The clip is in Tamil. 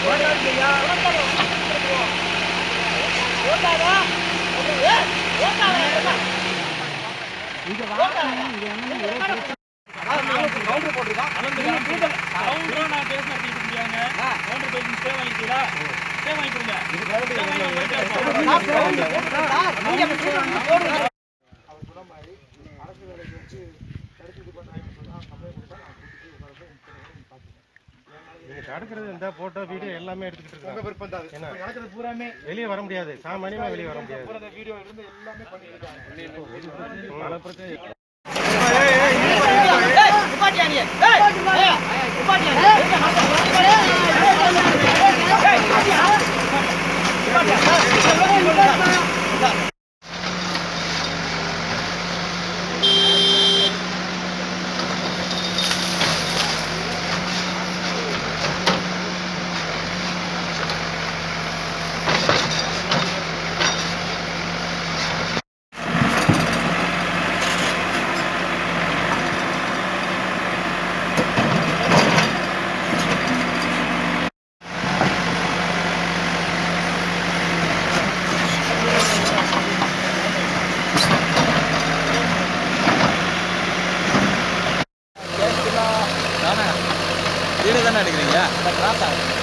நீங்க தடுக்கிறது இந்த போட்டோ வீடியோ எல்லாமே எடுத்துக்கிட்டு உங்க இருக்காங்க விருப்பம் தான் அது. என்ன? இப்ப நடக்கிறது பூராமே வெளியே வர முடியாது சாமானியமா வெளியே வர முடியாது பூரா இந்த வீடியோ இருந்து எல்லாமே பண்ணிருக்காங்க பல பிரச்சனை வீடு தானே எடுக்கிறீங்க